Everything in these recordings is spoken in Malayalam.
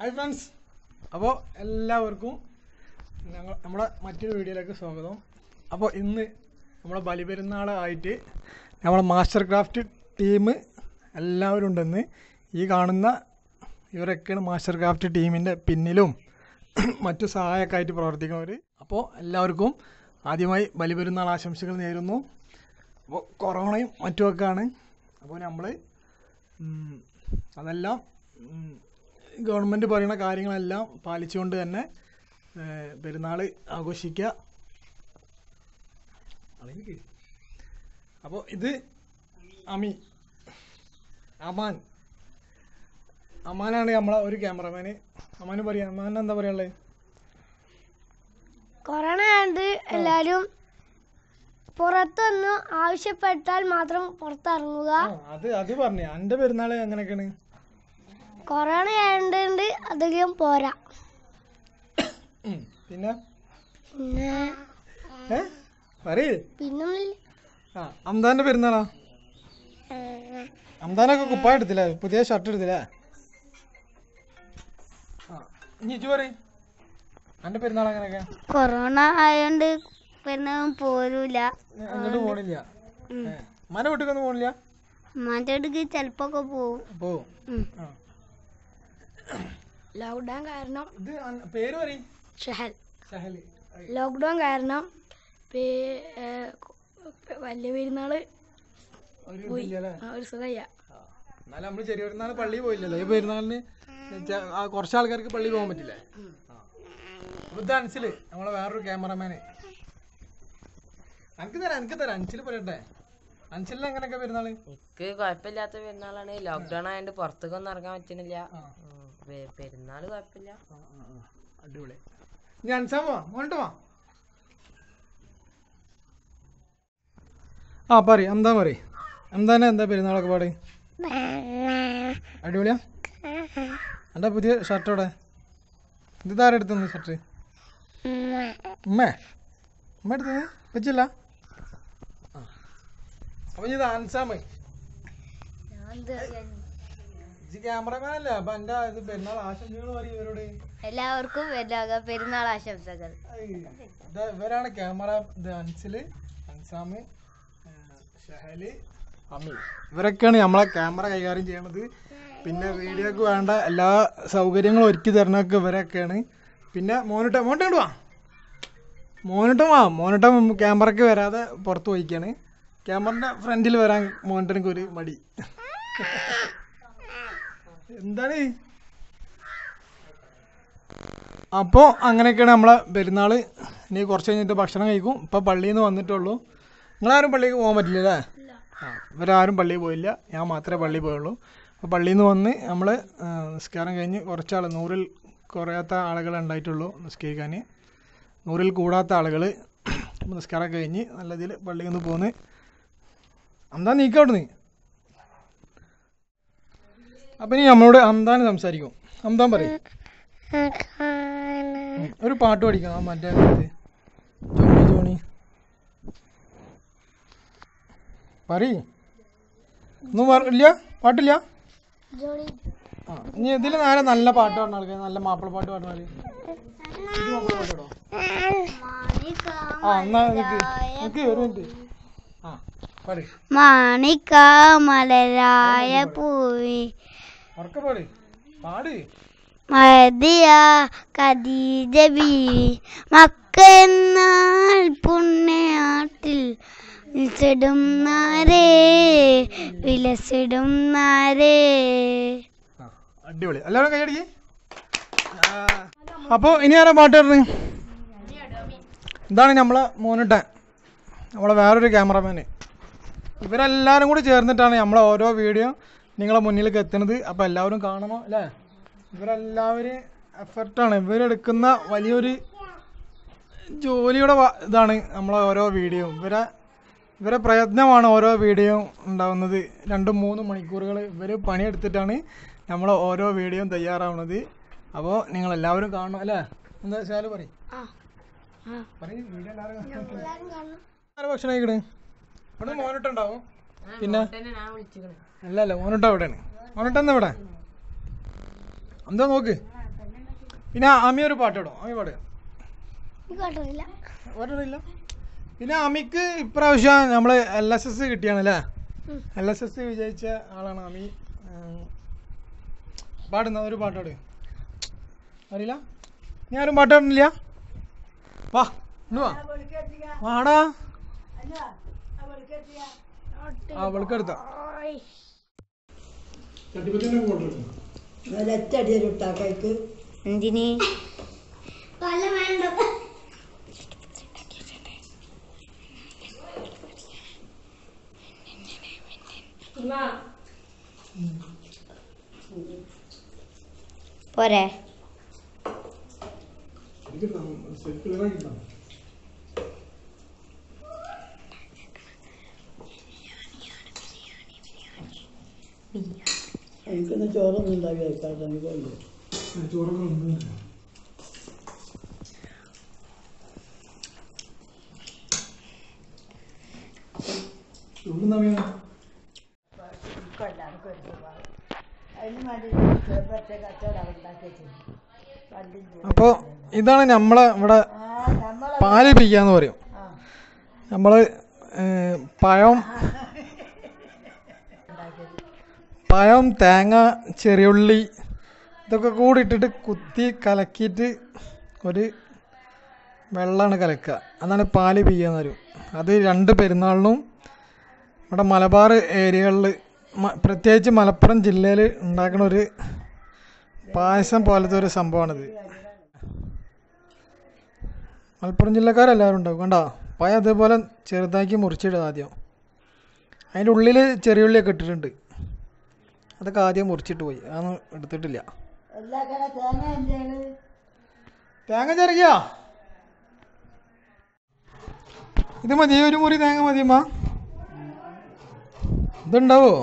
ഹായ് ഫ്രണ്ട്സ് അപ്പോൾ എല്ലാവർക്കും ഞങ്ങൾ നമ്മുടെ മറ്റൊരു വീഡിയോയിലേക്ക് സ്വാഗതം അപ്പോൾ ഇന്ന് നമ്മുടെ ബലിപെരുന്നാളായിട്ട് നമ്മുടെ മാസ്റ്റർ ക്രാഫ്റ്റ് ടീം എല്ലാവരും ഉണ്ടെന്ന് ഈ കാണുന്ന ഇവരൊക്കെയാണ് മാസ്റ്റർ ക്രാഫ്റ്റ് ടീമിൻ്റെ പിന്നിലും മറ്റു സഹായമൊക്കെ ആയിട്ട് പ്രവർത്തിക്കുന്നവർ അപ്പോൾ എല്ലാവർക്കും ആദ്യമായി ബലിപെരുന്നാൾ ആശംസകൾ നേരുന്നു അപ്പോൾ കൊറോണയും മറ്റുമൊക്കെയാണ് അപ്പോൾ നമ്മൾ ഉം, അതെല്ലാം ഉം, ഗവൺമെൻറ് പറയുന്ന കാര്യങ്ങളെല്ലാം പാലിച്ചുകൊണ്ട് തന്നെ പെരുന്നാൾ ആഘോഷിക്കുക അപ്പോൾ ഇത് അമി അമാൻ അമാനാണ് നമ്മളെ ഒരു ക്യാമറമാന് അമാന് പറയാം അമാൻ എന്താ പറയാനുള്ളത് കൊറോണ ആയതുകൊണ്ട് എല്ലാരും പുറത്തൊന്ന് ആവശ്യപ്പെട്ടാൽ മാത്രം പുറത്തിറങ്ങുക ആ, അത് അത് പറഞ്ഞു എൻ്റെ പെരുന്നാൾ എങ്ങനെയൊക്കെയാണ് കൊറോണ ആയതുകൊണ്ട് അധികം പോരാ ഉം, പിന്നെ പിന്നെ ഏ പറയേ പിന്നൊന്നുമില്ല ആ അംദാന്റെ പെരുന്നാളാ അംദാനൊക്കെ കുപ്പായ എടുത്തില്ലേ പുതിയ ഷർട്ട് എടുത്തില്ലേ ആ ഇനി ഇജു പറയും എൻ്റെ പെരുന്നാൾ അങ്ങനെയൊക്കെ കൊറോണ ആയതുകൊണ്ട് പിന്നെ പോരൂല അങ്ങോട്ട് പോണില്ല ഏ, മന വീട്ടിക്കൊന്നും പോണില്ല മാറ്റോടക്ക് ചെലപ്പോ പോവും പോവും ആ ലോക്ക്ഡൗൺ കാരണം ഇത് അൻ- പേര് പറയും ഷഹൽ ഷഹൽ ലോക്ക്ഡൗൺ കാരണം വലിയ പെരുന്നാള് ഒരു ഇതില്ലല്ലേ ഒരു സുഖയ്യ ആ. എന്നാലും നമ്മൾ ചെറിയ പെരുന്നാൾ പള്ളിയിൽ പോയില്ലല്ലോ ഈ പെരുന്നാളിന് ചെ- ആ കുറച്ച് ആൾക്കാർക്ക് പള്ളിയിൽ പോകാൻ പറ്റില്ലേ ആ. അപ്പൊ ഇത് അൻസില് നമ്മളെ വേറൊരു ക്യാമറമാന് എനിക്ക് തരാം എനിക്ക് തരാം അൻസിൽ പറയട്ടെ അൻസിലിന് എങ്ങനെയൊക്കെ പെരുന്നാള് എനിക്ക് കുഴപ്പമില്ലാത്ത പെരുന്നാളാണ് ലോക്ക്ഡൌൺ ആയതുകൊണ്ട് പുറത്തേക്കൊന്നും ഇറങ്ങാൻ പറ്റുന്നില്ല ആ. ഉം, പെ- പെരുന്നാള് കുഴപ്പമില്ല ആ, ആ, ആ. അടിപൊളി ഞാൻ അൻസാൻ പോവാ മോണ്ട് വാ ആ പറ എന്താ പറ എന്താണ് എന്താ പെരുന്നാളൊക്കെ പാട് അടിപൊളിയാ എൻ്റെ പുതിയ ഷർട്ട് എവിടെ ഇത് താരം എടുത്തു ഷർട്ട് ഉമ്മേ ഉമ്മ എടുത്തത് വെച്ചില്ല ആ അപ്പൊ ഇത് അൻസാമ് ഇത് ക്യാമറമാൻ അല്ലേ അപ്പൊ എൻ്റെ ഇത് പെരുന്നാൾ ആശംസകൾ പറയും ഇവരോട് എല്ലാവർക്കും പെരുന്നാൾ ആശംസകൾ ഐ, ഇതാ ഇവരാണ് ക്യാമറ ഇത് അൻസില് അൻസാമ് ആ, ഷഹല് അമി ഇവരൊക്കെയാണ് നമ്മളെ ക്യാമറ കൈകാര്യം ചെയ്യണത് പിന്നെ വീഡിയോക്ക് വേണ്ട എല്ലാ സൗകര്യങ്ങളും ഒരുക്കി തരണമൊക്കെ ഇവരൊക്കെയാണ് പിന്നെ മോനിട്ട മോനിട്ട വാ മോനിട്ടം വാ മോനിട്ടം ക്യാമറക്ക് വരാതെ പുറത്ത് പോയിക്കാണ് ക്യാമറന്റെ ഫ്രണ്ടിൽ വരാൻ മോനിട്ടനക്ക് ഒരു മടി എന്താണ് അപ്പോൾ അങ്ങനെയൊക്കെയാണ് നമ്മളെ പെരുന്നാൾ ഇനി കുറച്ച് കഴിഞ്ഞിട്ട് ഭക്ഷണം കഴിക്കും ഇപ്പോൾ പള്ളിയിൽ നിന്ന് വന്നിട്ടുള്ളൂ നിങ്ങളാരും പള്ളിക്ക് പോകാൻ പറ്റില്ല അല്ലേ ആ ഇവരാരും പള്ളിയിൽ പോയില്ല ഞാൻ മാത്രമേ പള്ളിയിൽ പോയുള്ളൂ അപ്പോൾ പള്ളിയിൽ നിന്ന് വന്ന് നമ്മൾ നിസ്കാരം കഴിഞ്ഞ് കുറച്ചാൾ നൂറിൽ കുറയാത്ത ആളുകൾ ഉണ്ടായിട്ടുള്ളൂ നിസ്കരിക്കാൻ നൂറിൽ കൂടാത്ത ആളുകൾ നിസ്കാരം കഴിഞ്ഞ് നല്ല ഇതിൽ പള്ളിയിൽ നിന്ന് പോന്ന് എന്താ നീക്കം അവിടെ നീ അപ്പം ഇനി നമ്മളോട് അന്താൻ സംസാരിക്കും അന്താൻ പറയും ഉം. ഒരു പാട്ട് പഠിക്കണം ആ മറ്റേ ഇത്. ജോണി ജോണി പറ ഒന്നും പറ- ഇല്ല പാട്ടില്ല ആ ഇനി ഇതിൽ നേരെ നല്ല പാട്ട് പാടുന്ന ആൾക്കാർ നല്ല മാപ്പിള പാട്ട് പാടുന്ന ഇത് മാപ്പിള പാട്ട് പാടോ ആ എന്നാ നിക്ക് നിക്ക് ഒരു മിനിറ്റ് ആ പാട് മാണിക്ക മലരായ പൂവി ഉറക്കെ പാട് പാട് മതിയ ഖദീജ ബീവി മക്കെന്നാൽ പുണ്യാട്ടിൽ വിലസിടും നാരേ വിലസിടും നാരേ ആ അടിപൊളി എല്ലാവരും കൈയടിക്ക് അപ്പോൾ ഇനി ആരാ പാട്ട് പാടുന്നത് ഇതാണ് നമ്മളെ മോനിട്ടൻ നമ്മളെ വേറൊരു ക്യാമറമാന് ഇവരെല്ലാവരും കൂടി ചേർന്നിട്ടാണ് നമ്മളെ ഓരോ വീഡിയോ നിങ്ങളെ മുന്നിലേക്ക് എത്തുന്നത് അപ്പോൾ എല്ലാവരും കാണണം അല്ലേ ഇവരെല്ലാവരും എഫർട്ടാണ് ഇവരെടുക്കുന്ന വലിയൊരു ജോലിയുടെ വ- ഇതാണ് നമ്മളെ ഓരോ വീഡിയോ ഇവരെ ഇവരെ പ്രയത്നമാണ് ഓരോ വീഡിയോ ഉണ്ടാവുന്നത് രണ്ടും മൂന്നും മണിക്കൂറുകൾ ഇവർ പണിയെടുത്തിട്ടാണ് നമ്മൾ ഓരോ വീഡിയോയും തയ്യാറാവുന്നത് അപ്പോൾ നിങ്ങൾ എല്ലാവരും കാണണം അല്ലേ എന്താ ശാലു പറയും പറയും വീഡിയോ എല്ലാവരും കാണണം. ആരാ ഭക്ഷണം കഴിക്കണേ ഇവിടെ മോനിട്ടുണ്ടാവും പിന്നെ ഞാൻ വിളിച്ചിക്കണേ അല്ല അല്ല മോനിട്ട എവിടെയാണ് മോനിട്ടെന്ന് എവിടെ എന്താ നോക്ക് പിന്നെ അമി ഒരു പാട്ട് ഇടും അമി പാടുക കേട്ടില്ല ഒരില്ല പിന്നെ അമിക്ക് ഇപ്രാവശ്യം നമ്മൾ എൽ എസ് എസ് കിട്ടിയാണ് അല്ലേ ഉം. എൽ എസ് എസ് വിജയിച്ച ആളാണ് അമി ഉം. പാടുന്ന ഒരു പാട്ടോട് അറിയില്ല നീ ആരും പാട്ടാടുന്നില്ല വാ ഇന്ന് വാ വാടാ ആ വെളുക്കെടുത്ത ഒരൊറ്റടിയൊരുട്ടാക്കൈക്ക് എന്തിന് പല വേണ്ട പോരെ എനിക്കൊന്നും ചോറൊന്നും ഉണ്ടാവില്ല കേട്ടോ കൊണ്ട് അതിന് വേണ്ടി ചെറുപ്പത്തെ കച്ചവടം ഉണ്ടാക്കി വെച്ചിരുന്നു പണ്ടില്ല അപ്പോൾ ഇതാണ് നമ്മളെ ഇവിടെ ആ നമ്മളെ പാല് പിയ്യാന്ന് പറയും ആ നമ്മൾ പഴം പഴം തേങ്ങ ചെറിയുള്ളി ഇതൊക്കെ കൂടി ഇട്ടിട്ട് കുത്തി കലക്കിയിട്ട് ഒരു വെള്ളമാണ് കലക്കുക അതാണ് പാല് പിയ്യാന്ന് പറയും അത് രണ്ട് പെരുന്നാളിനും ഇവിടെ മലബാർ ഏരിയകളിൽ പ്രത്യേകിച്ച് മലപ്പുറം ജില്ലയിൽ ഉണ്ടാക്കുന്ന ഒരു പായസം പോലത്തെ ഒരു സംഭവമാണിത് മലപ്പുറം ജില്ലക്കാരെല്ലാവരും ഉണ്ടാവും കണ്ടോ പഴം അതേപോലെ ചെറുതാക്കി മുറിച്ചിടുക ആദ്യം അതിൻ്റെ ഉള്ളിൽ ചെറിയ ഉള്ളിയൊക്കെ ഇട്ടിട്ടുണ്ട് അതൊക്കെ ആദ്യം മുറിച്ചിട്ട് പോയി അതൊന്നും എടുത്തിട്ടില്ല എല്ലാ കട തേങ്ങ എന്താണ് തേങ്ങ ചെറിയ ഇത് മതി ഒരു മുറി തേങ്ങ മതിയമ്മ ഇതുണ്ടാവോ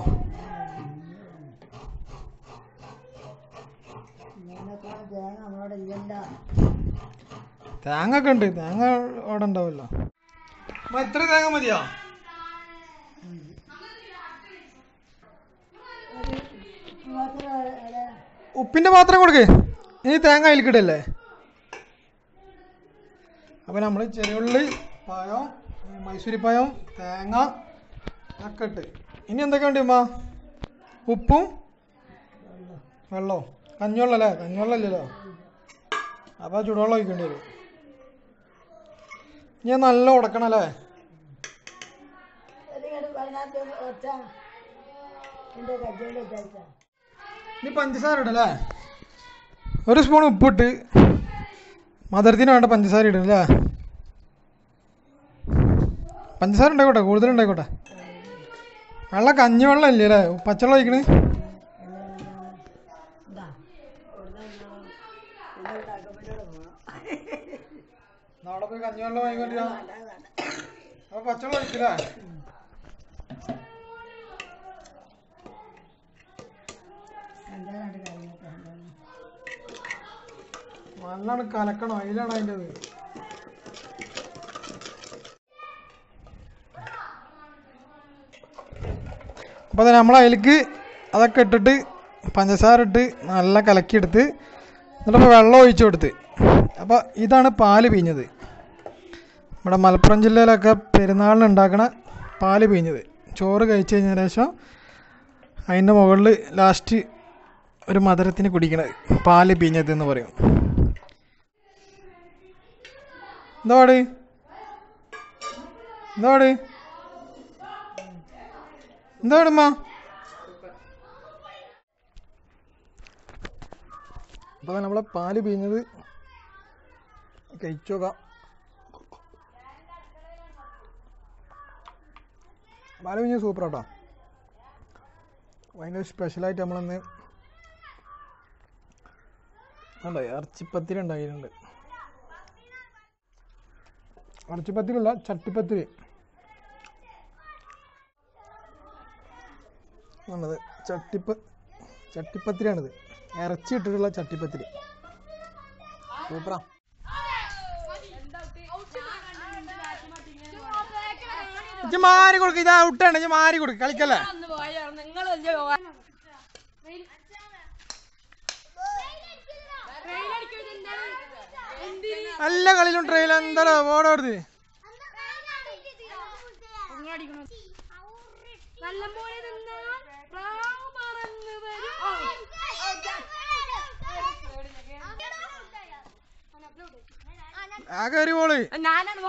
ഇങ്ങനൊക്കെ തേങ്ങ നമ്മളോട് ഇല്ലല്ല തേങ്ങ ഒക്കെ ഉണ്ട് തേങ്ങ അവിടെ ഉണ്ടാവുമല്ലോ അമ്മ ഇത്ര തേങ്ങ മതിയോ ഉപ്പിന്റെ പാത്രം കൊടുക്ക് ഇനി തേങ്ങ അതിൽക്കിടല്ലേ അപ്പം നമ്മൾ ചെറിയുള്ളി പഴം മൈസൂരി പഴം തേങ്ങ ഒക്കെ ഇട്ട് ഇനി എന്തൊക്കെ ഉണ്ട് അമ്മ ഉപ്പും വെള്ളവും കഞ്ഞിവെള്ളം അല്ലേ കഞ്ഞിവെള്ളം ഇല്ലല്ലോ അപ്പോൾ ചൂടുവെള്ളം ഒഴിക്കേണ്ടി വരും ഇനി അത് നല്ല ഉടക്കണം അല്ലേ അതിനകത്ത് വെച്ചാ എൻ്റെ കജ്ജോട് വെച്ചാ ഇനി പഞ്ചസാര ഇടല്ലേ ഒരു സ്പൂൺ ഉപ്പിട്ട് മധുരത്തിന് വേണ്ട പഞ്ചസാര ഇടും അല്ലേ പഞ്ചസാര ഉണ്ടായിക്കോട്ടെ കൂടുതൽ ഉണ്ടായിക്കോട്ടെ വെള്ളം കഞ്ഞി വെള്ളം ഇല്ലേ അല്ലേ പച്ചവെള്ളം ഒഴിക്കണേ നാളെ പോയി കഞ്ഞിവെള്ളം വാങ്ങിക്കൊണ്ടിരാ അപ്പൊ പച്ചവെള്ളം ഒഴിക്കില്ലേ നല്ലോണം കലക്കണം അതിലാണ് അതിൻ്റെ ഇത് അപ്പോൾ അത് നമ്മൾ അതിലേക്ക് അതൊക്കെ ഇട്ടിട്ട് പഞ്ചസാര ഇട്ട് നല്ല കലക്കിയെടുത്ത് എന്നിട്ടിപ്പോൾ വെള്ളം ഒഴിച്ചു കൊടുത്ത് അപ്പോൾ ഇതാണ് പാല് പിഞ്ഞത് നമ്മുടെ മലപ്പുറം ജില്ലയിലൊക്കെ പെരുന്നാളിന് ഉണ്ടാക്കണ പാല് പിഞ്ഞത് ചോറ് കഴിച്ച് കഴിഞ്ഞ ശേഷം അതിൻ്റെ മുകളിൽ ലാസ്റ്റ് ഒരു മധുരത്തിന് കുടിക്കണത് പാല് പിഞ്ഞത് എന്ന് പറയും എന്താ പാട് എന്താ പാട് എന്താ പാടമ്മ അപ്പോൾ നമ്മളെ പാല് പിഞ്ഞത് കഴിച്ചു നോക്കാം പാല് പിഞ്ഞത് സൂപ്പർ കേട്ടോ ഭയങ്കര സ്പെഷ്യലായിട്ട് നമ്മളന്ന് ഉണ്ടോ ഇറച്ചിപ്പത്തിരി ഉണ്ടാക്കിയിട്ടുണ്ട് ഇറച്ചിപ്പത്തിരിയല്ല ചട്ടിപ്പത്തിരി ആണത് ചട്ടിപ്പ ചട്ടിപ്പത്തിരിയാണിത് ഇറച്ചി ഇട്ടിട്ടുള്ള ചട്ടിപ്പത്തിരി സൂപ്പറാ ഇജ്ജ് മാറി കൊടുക്ക ഇത് ഔട്ടാണ് ഇജ്ജ് മാറി കൊടുക്ക കളിക്കല്ലേ നിങ്ങൾ എല്ലാ കളിയിലും ട്രെയിൽ എന്താ ഓടോടുത് നല്ലപോലെ നിന്നാൽ പ്രാവ് പറന്ന് വരും ആ കയറി പോള് ഞാനാണ്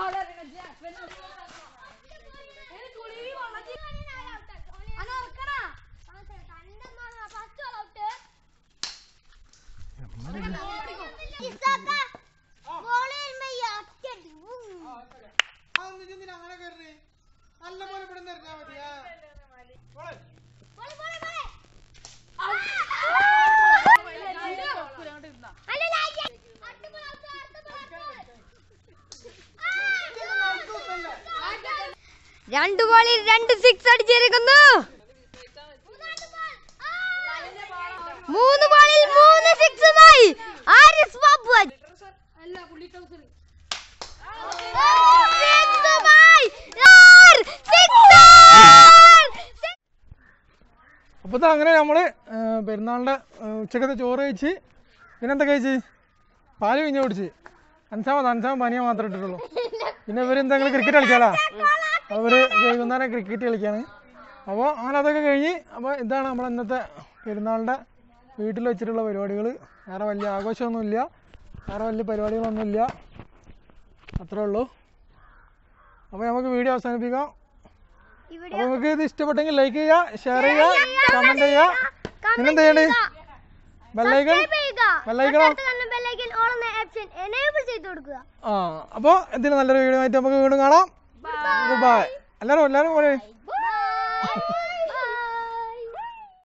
രണ്ട് ബോളിൽ രണ്ട് സിക്സ് അടിച്ചിരിക്കുന്നു മൂന്ന് ബോളിൽ മൂന്ന് സിക്സുമായി ആരിസ് ബാബു സിക്സുമായി ആർ സിക്സർ അപ്പോൾ ഇത് അങ്ങനെ നമ്മൾ പെരുന്നാളിൻ്റെ ഉച്ചക്കത്തെ ചോറ് കഴിച്ച് പിന്നെ എന്താ കഴിച്ച് പാല് പിഞ്ഞ് കുടിച്ച് അൻസാമത് അൻസാമ പനിയെ മാത്രമേ ഇട്ടിട്ടുള്ളൂ പിന്നെ ഇവർ എന്തെങ്കിലും ക്രിക്കറ്റ് കളിക്കാലാ അവർ വൈകുന്നേരം ക്രിക്കറ്റ് കളിക്കാണ് അപ്പോൾ അങ്ങനെ അതൊക്കെ കഴിഞ്ഞ് അപ്പോൾ ഇതാണ് നമ്മൾ ഇന്നത്തെ പെരുന്നാളിൻ്റെ വീട്ടിൽ വെച്ചിട്ടുള്ള പരിപാടികൾ വേറെ വലിയ ആഘോഷമൊന്നുമില്ല വേറെ വലിയ പരിപാടികളൊന്നുമില്ല അത്രേ ഉള്ളൂ അപ്പോൾ നമുക്ക് വീഡിയോ അവസാനിപ്പിക്കാം അപ്പോൾ നിങ്ങൾക്ക് ഇത് ഇഷ്ടപ്പെട്ടെങ്കിൽ ലൈക്ക് ചെയ്യുക ഷെയർ ചെയ്യുക കമൻറ്റ് ചെയ്യുക പിന്നെന്താ ചെയ്യണ്ടേ ബെല്ലൈക്കൺ ബെല്ലൈക്കണോ ഓപ്ഷൻ എനേബിൾ ചെയ്ത് കൊടുക്കുക ആ അപ്പോൾ എന്തിനും നല്ലൊരു വീഡിയോ ആയിട്ട് നമുക്ക് വീണ്ടും കാണാം ബൈ എല്ലാവരും എല്ലാവരും പറയേ Bye.